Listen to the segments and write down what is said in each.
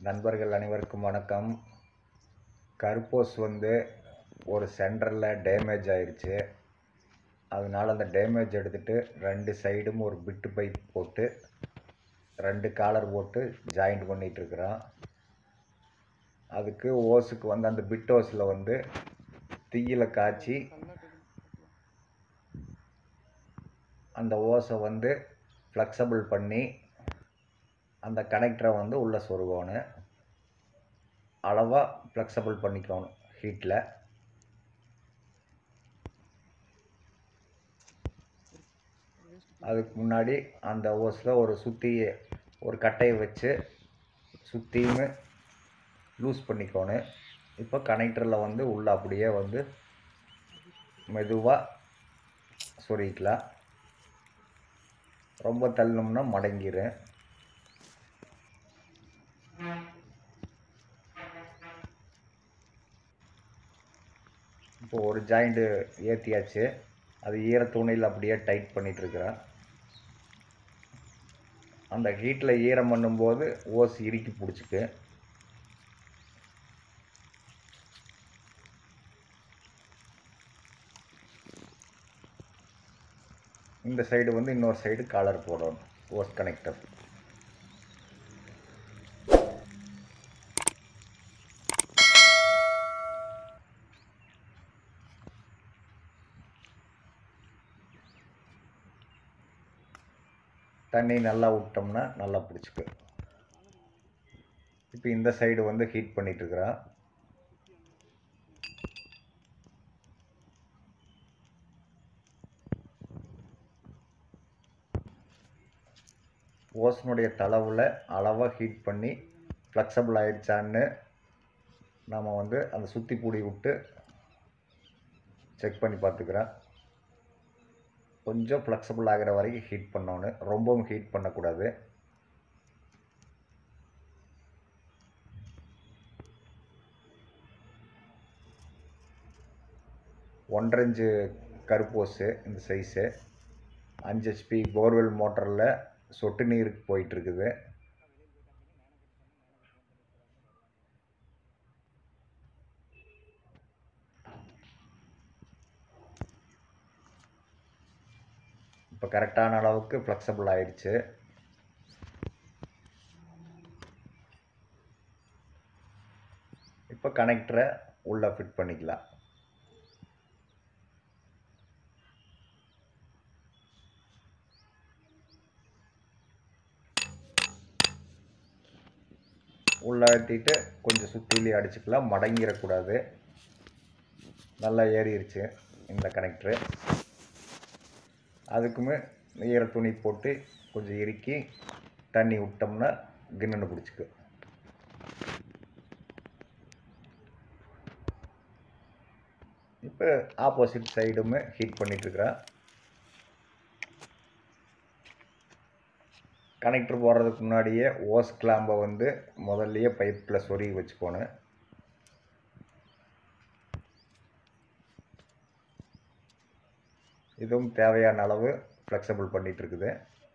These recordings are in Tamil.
நண்பர்கள் அனைவருக்கும் வணக்கம் கருப்போஸ் வந்து ஒரு சென்டரில் டேமேஜ் ஆயிருச்சு அதனால் அந்த டேமேஜ் எடுத்துகிட்டு ரெண்டு சைடும் ஒரு பிட்டு பைப் போட்டு ரெண்டு காலர் போட்டு ஜாயிண்ட் பண்ணிகிட்ருக்குறோம் அதுக்கு ஓஸுக்கு வந்து அந்த பிட் ஓஸில் வந்து தீயில காய்ச்சி அந்த ஓஸை வந்து ஃப்ளெக்சபிள் பண்ணி அந்த கனெக்டரை வந்து உள்ளே சொருகணும் அளவாக ஃப்ளெக்சபிள் பண்ணிக்கணும் ஹீட்டில் அதுக்கு முன்னாடி அந்த ஓஸில் ஒரு சுற்றி ஒரு கட்டையை வச்சு சுற்றியுமே லூஸ் பண்ணிக்கணும் இப்போ கனெக்டரில் வந்து உள்ளே அப்படியே வந்து மெதுவாக சொருகிக்கலாம் ரொம்ப தள்ளணும்னா மடங்கிடும் இப்போ ஒரு ஜாயிண்ட்டு ஏற்றியாச்சு அது ஈர துணியில் அப்படியே டைட் பண்ணிகிட்ருக்குறேன் அந்த ஹீட்டில் ஈரம் பண்ணும்போது ஓஸ் இறுக்கி பிடிச்சிக்கு இந்த சைடு வந்து இன்னொரு சைடு காலர் போடணும் ஓஸ் கனெக்டர் தண்ணி நல்லா விட்டோம்னா நல்லா பிடிச்சிக்கு இப்போ இந்த சைடு வந்து ஹீட் பண்ணிகிட்ருக்குறேன் ஓசனுடைய தளவில் அளவாக ஹீட் பண்ணி ஃப்ளெக்சபிள் ஆயிடுச்சான்னு நாம் வந்து அந்த சுற்றி பூடி விட்டு செக் பண்ணி பார்த்துக்கிறேன் கொஞ்சம் ஃப்ளெக்சபிள் ஆகிற வரைக்கும் ஹீட் பண்ணணும் ரொம்பவும் ஹீட் பண்ணக்கூடாது ஒன்றரை இன்ச்சு கருப்போஸு இந்த சைஸு அஞ்சு ஹெச்பி போர்வெல் மோட்டரில் சொட்டு நீருக்கு போயிட்டுருக்குது இப்போ கரெக்டான அளவுக்கு ஃப்ளெக்சபிள் ஆயிடுச்சு இப்போ கனெக்டரை உள்ளே ஃபிட் பண்ணிக்கலாம் உள்ளே ஏற்றிட்டு கொஞ்சம் சுற்றிலே அடிச்சுக்கலாம் மடங்கிடக்கூடாது நல்லா ஏறிடுச்சு இந்த கனெக்டரு அதுக்குமே ஈர துணி போட்டு கொஞ்சம் இறுக்கி தண்ணி விட்டோம்னா கிண்ணனு பிடிச்சிக்கு இப்போ ஆப்போசிட் சைடுமே ஹீட் பண்ணிகிட்ருக்குறேன் கனெக்டர் போடுறதுக்கு முன்னாடியே ஓஸ் கிளாம்பை வந்து முதல்லையே பைப்பில் சொருகி வச்சுக்கோணும் இதுவும் தேவையான அளவு ஃப்ளெக்சபிள் பண்ணிகிட்டு இருக்குது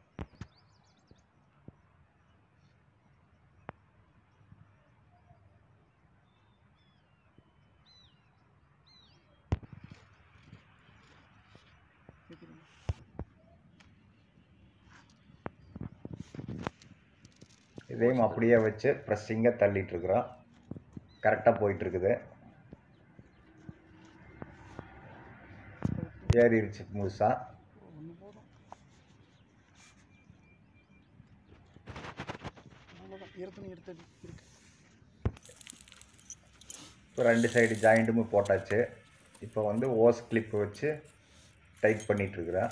இதையும் அப்படியே வச்சு ப்ரெஸ்ஸிங்கை தள்ளிட்டுருக்குறோம் கரெக்டாக போயிட்டுருக்குது ஏறிடுச்சு முழுசாக இப்போ ரெண்டு சைடு ஜாயிண்ட்டுமே போட்டாச்சு இப்போ வந்து ஓஸ் கிளிப்பு வச்சு டைட் பண்ணிகிட்ருக்குறேன்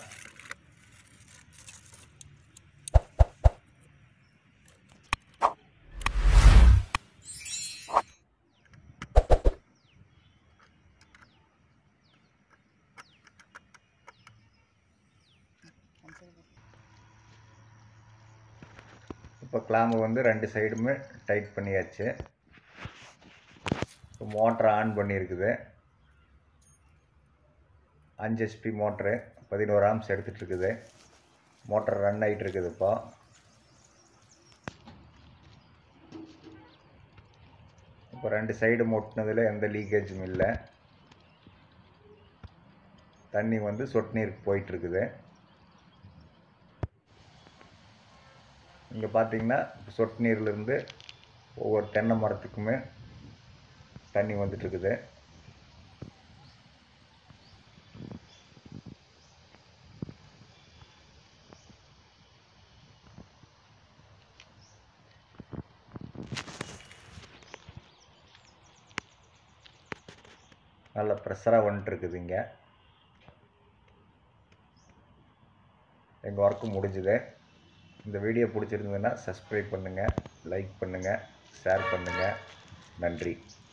இப்போ கிளாம்பு வந்து ரெண்டு சைடுமே டைட் பண்ணியாச்சு இப்போ மோட்டரை ஆன் பண்ணியிருக்குது அஞ்சு ஹெச்பி மோட்ரு பதினோரு ஆம்ஸ் எடுத்துகிட்ருக்குது மோட்டர் ரன் ஆகிட்டு இருக்குது இப்போ இப்போ ரெண்டு சைடு ஒட்டினதில் எந்த லீக்கேஜும் இல்லை தண்ணி வந்து சொட்டு நீருக்கு போயிட்டுருக்குது இங்கே பார்த்தீங்கன்னா சொட்டு நீர்லேருந்து ஒவ்வொரு தென்னை மரத்துக்குமே தண்ணி வந்துட்டுருக்குது நல்ல ப்ரெஷராக வந்துட்டுருக்குது இங்கே எங்கள் ஒர்க்கு முடிஞ்சுது இந்த வீடியோ பிடிச்சிருந்ததுன்னா சப்ஸ்கிரைப் பண்ணுங்கள் லைக் பண்ணுங்கள் ஷேர் பண்ணுங்கள் நன்றி